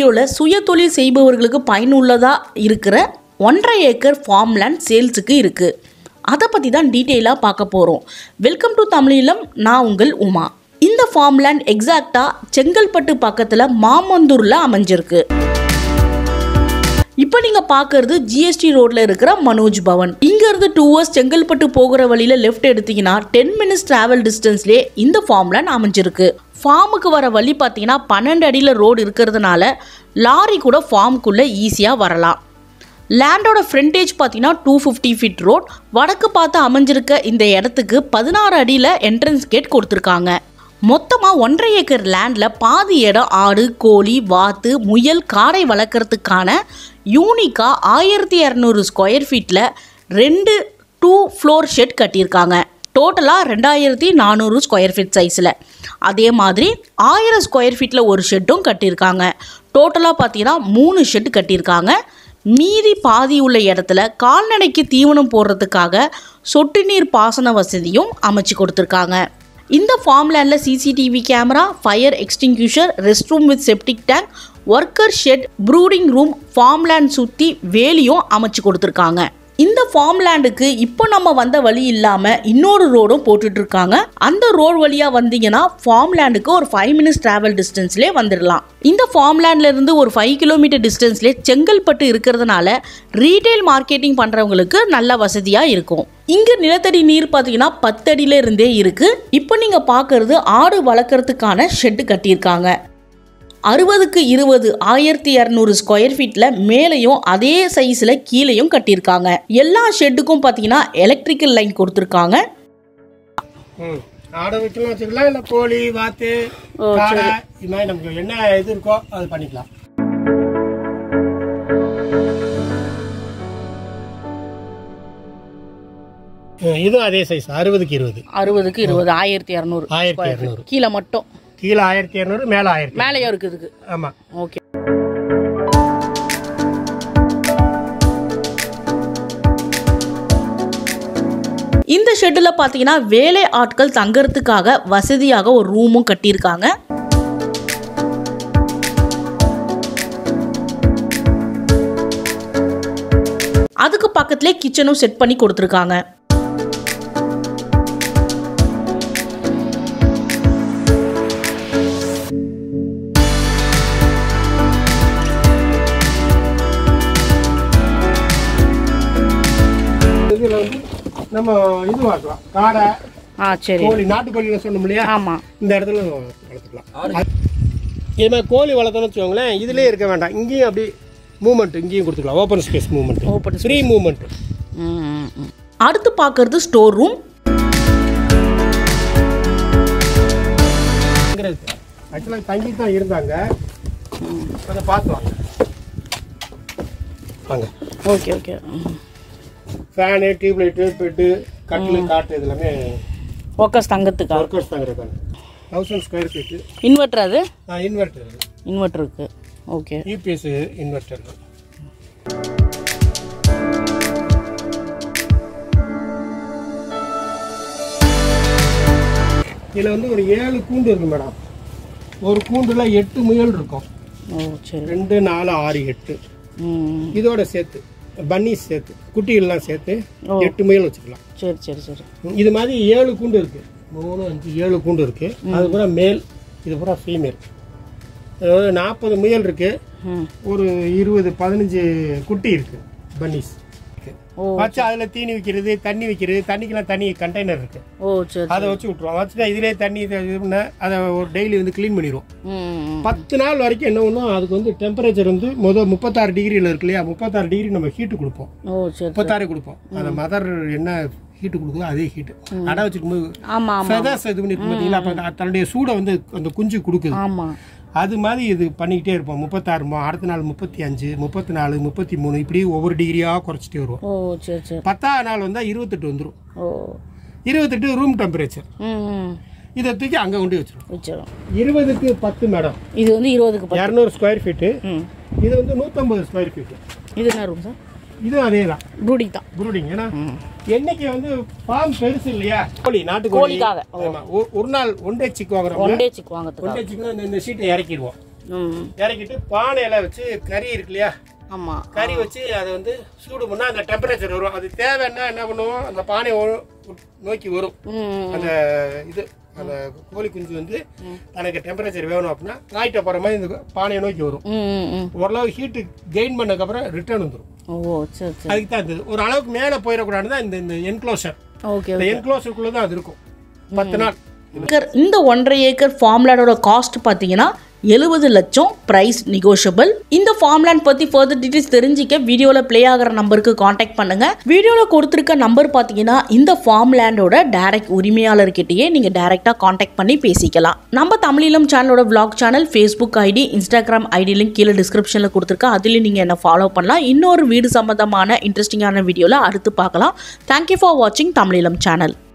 வீடியோவில் சுய தொழில் செய்பவர்களுக்கு பயனுள்ளதாக இருக்கிற ஒன்றரை ஏக்கர் ஃபார்ம் லேண்ட் சேல்ஸுக்கு இருக்குது அதை பற்றி தான் டீட்டெயிலாக பார்க்க போகிறோம் வெல்கம் டு தமிழீழம் நான் உங்கள் உமா இந்த ஃபார்ம் லேண்ட் எக்ஸாக்டாக செங்கல்பட்டு பக்கத்தில் மாமந்தூரில் அமைஞ்சிருக்கு இப்போ நீங்கள் பார்க்கறது ஜிஎஸ்டி ரோட்டில் இருக்கிற மனோஜ் பவன் இங்கேருந்து டூ ஹவர்ஸ் செங்கல்பட்டு போகிற வழியில் லெஃப்ட் எடுத்தீங்கன்னா டென் மினிட்ஸ் டிராவல் டிஸ்டன்ஸ்லேயே இந்த ஃபார்ம் லேண்ட் அமைஞ்சிருக்கு ஃபார்முக்கு வர வழி பார்த்தீங்கன்னா பன்னெண்டு அடியில் ரோடு இருக்கிறதுனால லாரி கூட ஃபார்முக்குள்ளே ஈஸியாக வரலாம் லேண்டோட ஃப்ரண்டேஜ் பார்த்தீங்கன்னா டூ ஃபிஃப்டி ஃபீட் ரோட் வடக்கு பார்த்து அமைஞ்சிருக்க இந்த இடத்துக்கு பதினாறு அடியில் என்ட்ரன்ஸ் கேட் கொடுத்துருக்காங்க மொத்தமாக ஒன்றரை ஏக்கர் லேண்டில் பாதி இடம் ஆடு கோழி வாத்து முயல் காடை வளர்க்குறதுக்கான யூனிக்காக ஆயிரத்தி இரநூறு ஸ்கொயர் ஃபீட்டில் ரெண்டு டூ ஃப்ளோர் ஷெட் கட்டியிருக்காங்க டோட்டலாக ரெண்டாயிரத்தி நானூறு ஸ்கொயர் ஃபீட் சைஸில் அதே மாதிரி ஆயிரம் ஸ்கொயர் ஃபீட்டில் ஒரு ஷெட்டும் கட்டியிருக்காங்க டோட்டலாக பார்த்தீங்கன்னா மூணு ஷெட் கட்டியிருக்காங்க மீதி பாதி உள்ள இடத்துல கால்நடைக்கு தீவனம் போடுறதுக்காக சொட்டு நீர் பாசன வசதியும் அமைச்சு கொடுத்துருக்காங்க இந்த ஃபார்ம் லேண்டில் CCTV camera fire extinguisher rest room with septic tank worker shed brooding room farm land சுற்றி வேலியும் அமைச்சு கொடுத்துருக்காங்க இந்த ஃபார்ம் லேண்டுக்கு இப்போ நம்ம வந்த வழி இல்லாமல் இன்னொரு ரோடும் போட்டுட்டு இருக்காங்க அந்த ரோடு வழியாக வந்தீங்கன்னா ஃபார்ம் லேண்டுக்கு ஒரு ஃபைவ் மினிட்ஸ் டிராவல் டிஸ்டன்ஸ்லேயே வந்துடலாம் இந்த ஃபார்ம் லேண்ட்ல இருந்து ஒரு ஃபைவ் கிலோமீட்டர் டிஸ்டன்ஸ்லேயே செங்கல்பட்டு இருக்கிறதுனால ரீட்டைல் மார்க்கெட்டிங் பண்ணுறவங்களுக்கு நல்ல வசதியாக இருக்கும் இங்கே நிலத்தடி நீர் பார்த்தீங்கன்னா பத்தடியில இருந்தே இருக்கு இப்போ நீங்கள் பார்க்கறது ஆடு வளர்க்குறதுக்கான ஷெட்டு கட்டியிருக்காங்க அறுபதுக்கு இருபது ஆயிரத்தி இரநூறு ஸ்கொயர் ஃபீட்டில் மேலேயும் அதே சைஸில் கீழேயும் கட்டியிருக்காங்க எல்லா ஷெட்டுக்கும் பார்த்தீங்கன்னா எலக்ட்ரிக்கல் லைன் கொடுத்துருக்காங்க ம் ஆடை வைக்கலாம் வச்சுக்கலாம் இல்லை கோழி வாத்து காடை இது மாதிரி நமக்கு என்ன இது இருக்கோ அது பண்ணிக்கலாம் ம், இதுவும் அதே சைஸ் அறுபதுக்கு இருபது அறுபதுக்கு இருபது ஆயிரத்தி இரநூறு ஆயிரத்தி இரநூறு கீழே மட்டும் கீழே ஆயிரத்தி இரநூறு மேலே ஆயிரத்தி மேலேயும் இருக்குதுக்கு ஆமாம் ஓகே இந்த ஷெட்டில் பார்த்தீங்கன்னா வேலை ஆட்கள் தங்கறதுக்காக வசதியாக ஒரு ரூமும் கட்டியிருக்காங்க அதுக்கு பக்கத்துலேயே கிச்சனும் செட் பண்ணி கொடுத்துருக்காங்க இதில் வந்து நம்ம இது வாக்கலாம் காடை ஆ சரி கோழி நாட்டுக்கோழின்னு சொன்னோம் இல்லையா ஆமாம் இந்த இடத்துல வளர்த்துக்கலாம் அது- இது மாதிரி கோழி வளர்த்தோம்னு வச்சுக்கோங்களேன் இதுலேயே இருக்க வேண்டாம் இங்கேயும் அப்படி மூமெண்ட் இங்கேயும் கொடுத்துக்கலாம் open space movement Open free movement அடுத்து பார்க்கறது ஸ்டோர் ரூம் ஆக்சுவலாக தங்கி தான் இருந்தாங்க அதை பார்க்கலாம் வாங்க okay okay fan tube light bed கட்டில் காட்டு இது எல்லாமே ஃபோக்கஸ் தங்கத்துக்கா ஒர்க்கர்ஸ் தாங்க இருக்காங்க தௌசண்ட் ஸ்கொயர் ஃபீட்டு இன்வெர்டர் அது இன்வெர்டர் இன்வெர்டர் இருக்கு ஓகே யூபிஎஸ் இன்வெர்டர் இதில் வந்து ஒரு ஏழு கூண்டு இருக்கு மேடம் ஒரு கூண்டுல எட்டு முயல் இருக்கும் ஓ சரி ரெண்டு நாலு ஆறு எட்டு ம் இதோட சேர்த்து பன்னீஸ் சேர்த்து குட்டிகள்லாம் சேர்த்து ஓ. எட்டு முயல் வச்சுக்கலாம் சரி சரி சரி இது மாதிரி ஏழு கூண்டு இருக்கு மூணு அஞ்சு ஏழு கூண்டு இருக்கு அது பூரா மேல் இது பூரா ஃபீமேல் அதாவது நாற்பது முயல் இருக்கு ம் ஒரு இருபது பதினஞ்சு குட்டி இருக்கு பன்னீஸ் ஓ வச்சு அதுல தீனி வைக்கிறது தண்ணி வைக்கிறது தண்ணிக்கெல்லாம் தனி கண்டெய்னர் இருக்கு ஓ சரி அதை வச்சு விட்ருவோம் வச்சுட்டா இதுலேயே தண்ணி இது இது பண்ண அதை ஒரு டெய்லி வந்து க்ளீன் பண்ணிடுவோம் ம் ம். பத்து நாள் வரைக்கும் என்ன பண்ணும் அதுக்கு வந்து டெம்பரேச்சர் வந்து முதல் முப்பத்தாறு டிகிரியில் இருக்கு இல்லையா முப்பத்தாறு டிகிரி நம்ம ஹீட்டு கொடுப்போம் ஓ சரி முப்பத்தாறு கொடுப்போம் அந்த மதர் என்ன ஹீட்டு கொடுக்குதோ அதே ஹீட்டு அடை வச்சுக்கும் போது ஆமாம் ஆமாம் ஃபெதர்ஸ் இது பண்ணிருக்கும் பார்த்தீங்களா அப்போ தன்னுடைய சூடை வந்து அந்த குஞ்சு கொடுக்குது ஆமாம் அது மாதிரி இது பண்ணிக்கிட்டே இருப்போம் முப்பத்தாறு மா- அடுத்த நாள் முப்பத்தி அஞ்சு முப்பத்தி நாலு முப்பத்தி மூணு இப்படி ஒவ்வொரு டிகிரியாக குறைச்சிட்டே வருவோம் ஓ சரி சரி பத்தாவது நாள் வந்தால் இருபத்தெட்டு வந்துடும் ஓ இருபத்தெட்டு ரூம் டெம்பரேச்சர் ம் ம் இதை தூக்கி அங்கே கொண்டு வச்சிடும் வச்சிடும் இருபதுக்கு பத்து மேடம் இது வந்து இருபதுக்கு பத்து இரநூறு ஸ்கொயர் ஃபீட்டு ம் இது வந்து நூற்றம்பது ஸ்கொயர் ஃபீட்டு இது என்ன ரூம் சார் இது அதே தான் ப்ரூடிங் தான் ப்ரூடிங் ஏன்னா என்னைக்கு வந்து ஃபார்ம் பெருசு இல்லையா கோழி நாட்டுக்கோழி கோழிக்காக, ஆமா ஒரு- ஒரு நாள் ஒன் டே சிக் வாங்குறோம் ஒன் டே சிக் வாங்கிறதுக்கு ஒன் டே சிக் இந்த ஷீட்டை இறக்கிடுவோம் ம் இறக்கிட்டு பானையில வச்சு கறி இருக்கு இல்லையா ஆமா கறி வச்சு அதை வந்து சூடு பண்ணா அந்த டெம்பரேச்சர் வரும் அது தேவைன்னா என்ன பண்ணுவோம் அந்த பானையை ஒ- நோக்கி வரும் ம் அந்த இது அந்த கோழி குஞ்சு வந்து தனக்கு டெம்பரேச்சர் வேணும் அப்படின்னா காய்ட்ட போகிற மாதிரி இந்த பானையை நோக்கி வரும் ம் ம் ஓரளவு ஹீட்டு கெயின் பண்ணக்கப்புறம் ரிட்டர்ன் வந்துடும் ஓ சரி சரி அதுக்கு தான் இருந்தது ஒரு அளவுக்கு மேலே போயிடக்கூடாதுன்னு தான் இந்த இந்த என்க்ளோசர் ஓகே இந்த என்க்ளோசருக்குள்ளே தான் அது இருக்கும் பத்து நாள் ஏக்கர் இந்த ஒன்றரை ஏக்கர் ஃபார்ம்லேண்டோட காஸ்ட் பார்த்தீங்கன்னா எழுபது லட்சம் ப்ரைஸ் நெகோஷியபிள் இந்த ஃபார்ம்லேண்ட் பற்றி ஃபர்தர் டீடைல்ஸ் தெரிஞ்சிக்க வீடியோவில் ப்ளே ஆகிற நம்பருக்கு காண்டாக்ட் பண்ணுங்க வீடியோவில் கொடுத்துருக்க நம்பர் பார்த்தீங்கன்னா இந்த ஃபார்ம்லேண்டோட டைரக்ட் உரிமையாளர்கிட்டயே நீங்கள் டைரெக்டாக காண்டாக்ட் பண்ணி பேசிக்கலாம் நம்ம தமிழிலம் சேனலோட vlog channel Facebook ID Instagram ID link கீழே டிஸ்கிரிப்ஷனில் கொடுத்துருக்கேன் அதுலேயும் நீங்கள் என்ன ஃபாலோ பண்ணலாம் இன்னொரு வீடு சம்மந்தமான இன்ட்ரெஸ்டிங்கான வீடியோவில் அடுத்து பார்க்கலாம் தேங்க்யூ ஃபார் வாட்சிங் தமிழிலம் சேனல்